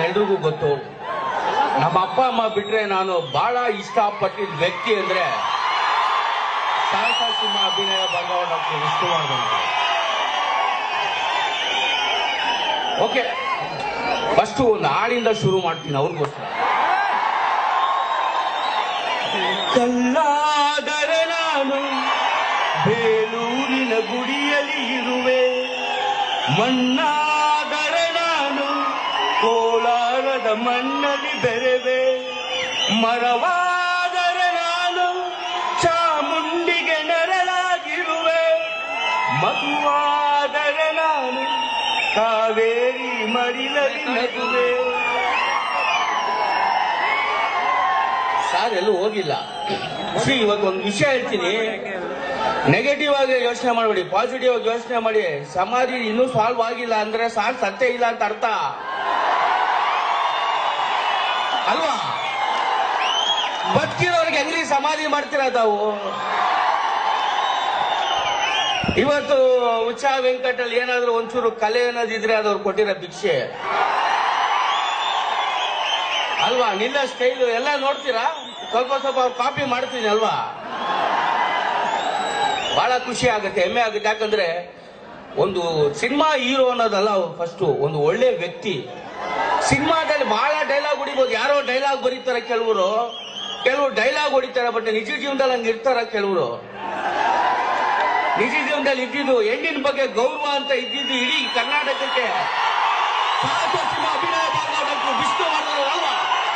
ಎಲ್ರಿಗೂ ಗೊತ್ತು ನಮ್ಮ ಅಪ್ಪ ಅಮ್ಮ ಬಿಟ್ರೆ ನಾನು ಬಹಳ ಇಷ್ಟಪಟ್ಟಿದ್ದ ವ್ಯಕ್ತಿ ಅಂದ್ರೆ ಸಹಸ ಸಿಂಹ ಅಭಿನಯ ಬಂದವ ಡಾಕ್ಟರ್ ವಿಷ್ಣುವರ್ಧನ್ ಅವರು. ಓಕೆ ಫಸ್ಟ್ ಒಂದು ಹಾಡಿಂದ ಶುರು ಮಾಡ್ತೀನಿ ಅವ್ರಿಗೋಸ್ಕರ ಕಲ್ಲಾದರೆ ನಾನು ಬೇಲೂರಿನ ಗುಡಿಯಲ್ಲಿ ಇರುವೆ ಮಣ್ಣಾದರೆ ನಾನು ಕೋಲಾರದ ಮಣ್ಣಲ್ಲಿ ಬೆರೆವೆ ಮರವಾದರೆ ನಾನು ಚಾಮುಂಡಿಗೆ ನೆರಳಾಗಿರುವೆ ಮಗುವಾದರೆ ನಾನು ಕಾವೇರಿ ಮಡಿಲಲ್ಲಿ ನಗುವೆ ಸಾರ್ ಎಲ್ಲೂ ಹೋಗಿಲ್ಲ ಶ್ರೀ ಇವತ್ತು ಒಂದು ವಿಷಯ ಹೇಳ್ತೀನಿ ನೆಗೆಟಿವ್ ಆಗಿ ಯೋಚನೆ ಮಾಡಬೇಡಿ ಪಾಸಿಟಿವ್ ಆಗಿ ಯೋಚನೆ ಮಾಡಿ ಸಮಾಧಿ ಇನ್ನೂ ಸಾಲ್ವ್ ಆಗಿಲ್ಲ ಅಂದ್ರೆ ಸಾರ್ ಸತ್ಯ ಇಲ್ಲ ಅಂತ ಅರ್ಥ ಅಲ್ವಾ ಬದುಕಿರೋರ್ಗೆ ಹೆಂಗ್ರಿ ಸಮಾಧಿ ಮಾಡ್ತೀರಾ ತಾವು ಇವತ್ತು ಉಚ್ಚ ವೆಂಕಟಲ್ಲಿ ಏನಾದ್ರೂ ಒಂಚೂರು ಕಲೆ ಅನ್ನೋದಿದ್ರೆ ಅದು ಅವ್ರು ಕೊಟ್ಟಿರೋ ಭಿಕ್ಷೆ ಅಲ್ವಾ ನಿನ್ನ ಸ್ಟೈಲು ಎಲ್ಲ ನೋಡ್ತೀರಾ ಸ್ವಲ್ಪ ಸ್ವಲ್ಪ ಕಾಪಿ ಮಾಡ್ತೀನಿ ಅಲ್ವಾ ಬಹಳ ಖುಷಿ ಆಗುತ್ತೆ ಹೆಮ್ಮೆ ಆಗುತ್ತೆ ಯಾಕಂದ್ರೆ ಒಂದು ಸಿನಿಮಾ ಹೀರೋ ಅನ್ನೋದಲ್ಲ ಫಸ್ಟ್ ಒಂದು ಒಳ್ಳೆ ವ್ಯಕ್ತಿ ಸಿನಿಮಾದಲ್ಲಿ ಬಹಳ ಡೈಲಾಗ್ ಹೊಡಿಬೋದು ಯಾರೋ ಡೈಲಾಗ್ ಬರೀತಾರೆ ಕೆಲವರು ಕೆಲವರು ಡೈಲಾಗ್ ಹೊಡಿತಾರೆ ಬಟ್ ನಿಜ ಜೀವನದಲ್ಲಿ ಹಂಗೆ ಇರ್ತಾರ ಕೆಲವರು ನಿಜ ಜೀವನದಲ್ಲಿ ಇದ್ದಿದ್ದು ಹೆಣ್ಣಿನ ಬಗ್ಗೆ ಗೌರವ ಅಂತ ಇದ್ದಿದ್ದು ಇಡೀ ಕರ್ನಾಟಕಕ್ಕೆ ಸಾಹಸ ಸಿನಿಮಾ ಅಭಿನಯ ಮಾಡೋದಕ್ಕೂ ವಿಷ್ಣುವರ್ಧನ್ ಅಲ್ವಾ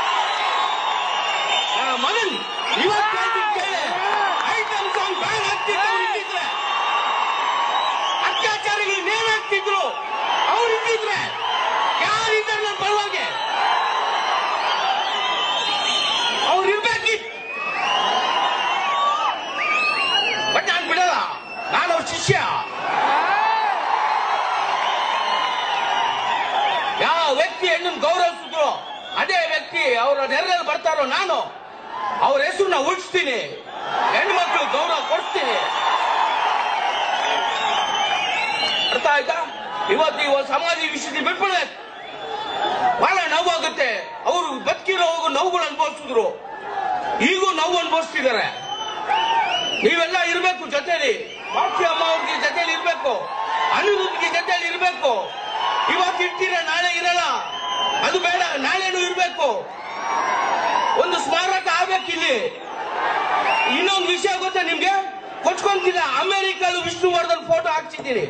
ನನ್ನ ಮಗನ್ ಇವತ್ತು ಹೇಳ್ತೀನಿ ಕೇಳಿ ಐಟಮ್ ಸಾಂಗ್ ಬ್ಯಾನ್ ಆಗ್ತಿದ್ರು ಅವ್ರು ಇದ್ದಿದ್ರೆ ಅತ್ಯಾಚಾರಿಗಳು ನೇಣ್ ಹಾಕ್ತಿದ್ರು ಅವ್ರು ಇದ್ದಿದ್ರೆ ಯಾರಿದ್ದಾರೆ ನನ್ನ ಪರವಾಗಿ ಅವ್ರು ಇರ್ಬೇಕಿತ್ತು ಬಟ್ ನಾನು ಬಿಡಲ್ಲ ನಾನು ಅವ್ರ ಶಿಷ್ಯ ಯಾವ ವ್ಯಕ್ತಿ ಹೆಣ್ಣನ್ನು ಗೌರವಿಸಿದ್ರು ಅದೇ ವ್ಯಕ್ತಿ ಅವರ ನೆರಳಲ್ಲಿ ಬರ್ತಾರೋ ನಾನು ಅವ್ರ ಹೆಸರನ್ನ ಉಳಿಸ್ತೀನಿ ಹೆಣ್ಮಕ್ಳು ಗೌರವ ಕೊಡ್ತೀನಿ ಅರ್ಥ ಆಯ್ತಾ ಇವತ್ತು ಈ ಒಂದು ಸಮಾಧಿ ವಿಷಯದಲ್ಲಿ ಬಿಟ್ಬಿಡ್ಬೇಕು ಬಹಳ ನೋವಾಗುತ್ತೆ ಅವರು ಬದುಕಿರೋ ನೋವುಗಳು ಅನುಭವಿಸಿದ್ರು ಈಗೂ ನೋವು ಅನುಭವಿಸ್ತಿದ್ದಾರೆ ನೀವೆಲ್ಲ ಇರ್ಬೇಕು ಜೊತೆಲಿ ಮಾಕ್ಷಿ ಅಮ್ಮ ಅವ್ರಿಗೆ ಜೊತೆಲಿ ಇರ್ಬೇಕು ಅನಿರುದ್ಧಗೆ ಜೊತೆಲಿ ಇರ್ಬೇಕು ಇವತ್ತು ಇರ್ತೀರ ನಾಳೆ ಇರಲ್ಲ ಅದು ಬೇಡ ನಾಳೆನೂ ಇರ್ಬೇಕು ಒಂದು ಸ್ಮಾರಕ ಆಗ್ಬೇಕಿಲ್ಲಿ ಇನ್ನೊಂದು ವಿಷಯ ಗೊತ್ತಾ ನಿಮ್ಗೆ ಕೊಚ್ಕೊಂತಿಲ್ಲ ಅಮೆರಿಕಲ್ಲಿ ವಿಷ್ಣುವರ್ಧನ್ ಫೋಟೋ ಹಾಕ್ಸಿದ್ದೀನಿ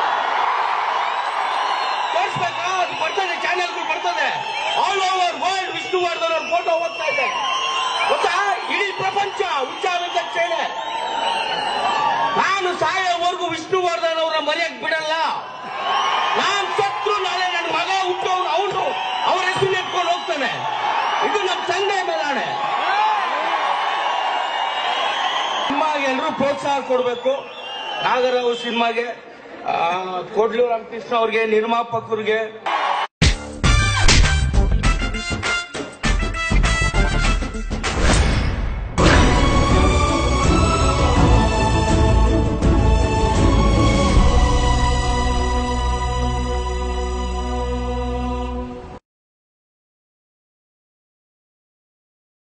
ತೋರಿಸ್ಬೇಕಾ ಅದು ಬರ್ತದೆ ಚಾನೆಲ್ಗಳು ಬರ್ತದೆ ಆಲ್ ಓವರ್ ವರ್ಲ್ಡ್ ವಿಷ್ಣುವರ್ಧನ್ ಅವ್ರ ಫೋಟೋ ಹೋಗ್ತಾ ಇದೆ ಗೊತ್ತಾ ಇಡೀ ಪ್ರಪಂಚ ಉಚ್ಚಾರ ಸೇನೆ ನಾನು ಸಾಯೋವರೆಗೂ ವಿಷ್ಣುವರ್ಧನ್ ಅವರ ಮರೆಯಕ್ ಬಿಡಲ್ಲ ನಾನ್ ಸತ್ರು ನಾಳೆ ನನ್ನ ಮಗ ಹುಟ್ಟೋನು ಅವನು ಅವ್ರ ಹೆಸರು ಎತ್ಕೊಂಡು ಹೋಗ್ತಾನೆ ಇದು ನಮ್ಮ ತಂದೆ ಮೇಲಾಣೆ ಸಿನಿಮಾಗೆ ಎಲ್ಲರೂ ಪ್ರೋತ್ಸಾಹ ಕೊಡಬೇಕು ನಾಗರಾವ್ ಸಿನಿಮಾಗೆ ಆ, ಕೊಡ್ಲೂರು ರಾಮಕೃಷ್ಣ ಅವ್ರಿಗೆ ನಿರ್ಮಾಪಕರಿಗೆ